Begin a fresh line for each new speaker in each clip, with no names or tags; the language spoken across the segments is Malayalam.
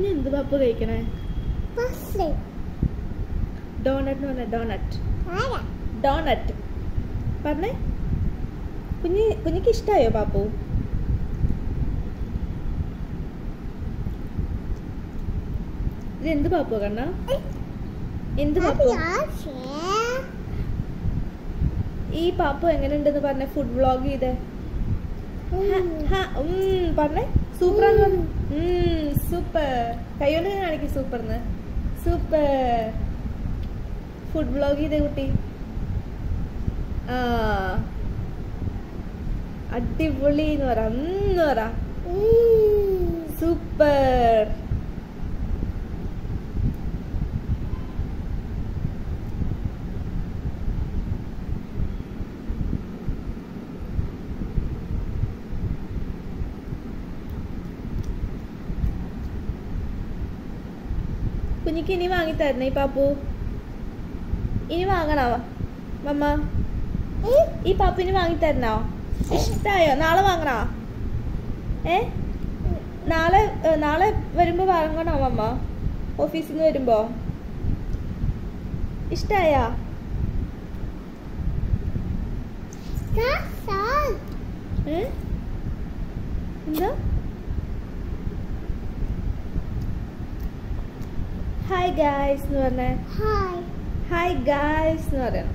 കുഞ്ഞ് എന്ത് പാപ്പ കഴിക്കണേ
പസ്
ഡോണറ്റ് എന്ന് പറഞ്ഞ ഡോണറ്റ്
ആരാ
ഡോണറ്റ് പറഞ്ഞേ കുഞ്ഞ് കുഞ്ഞിക്ക് ഇഷ്ടായോ പാപ്പു ഇത് എന്ത് പാപ്പു കണ്ണ എന്ത് പാപ്പു
ആശേ
ഈ പാപ്പു എങ്ങനെയുണ്ടെന്ന് പറഞ്ഞ ഫുഡ് വ്ളോഗ് ചെയ്തേ പറഞ്ഞേ സൂപ്പർ സൂപ്പർ കൈകൊണ്ട് കാണിക്കും സൂപ്പർന്ന് സൂപ്പർ ഫുഡ് വ്ളോഗ് ചെയ്തേ കുട്ടി ആ അടിപൊളി എന്ന് പറ എന്ന് പറ സൂപ്പർ കുഞ്ഞിക്ക് ഇനി വാങ്ങി തരണേ ഈ പാപ്പു ഇനി വാങ്ങണോ മമ്മ ഈ പാപ്പിന് വാങ്ങി തരണോ ഇഷ്ടായോ നാളെ വാങ്ങണോ ഏ നാളെ ഏ, നാളെ വരുമ്പോ വാങ്ങണോ മമ്മ ഓഫീസിൽ നിന്ന് വരുമ്പോ ഇഷ്ടായാ ഏ എന്താ ഹായ് ഗായ്സ് എന്ന് പറഞ്ഞേ
ഹായ്
ഹായ് ഗായ്സ് എന്ന് പറയണം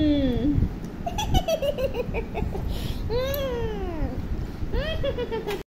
Mm.
ഉം. ഉം.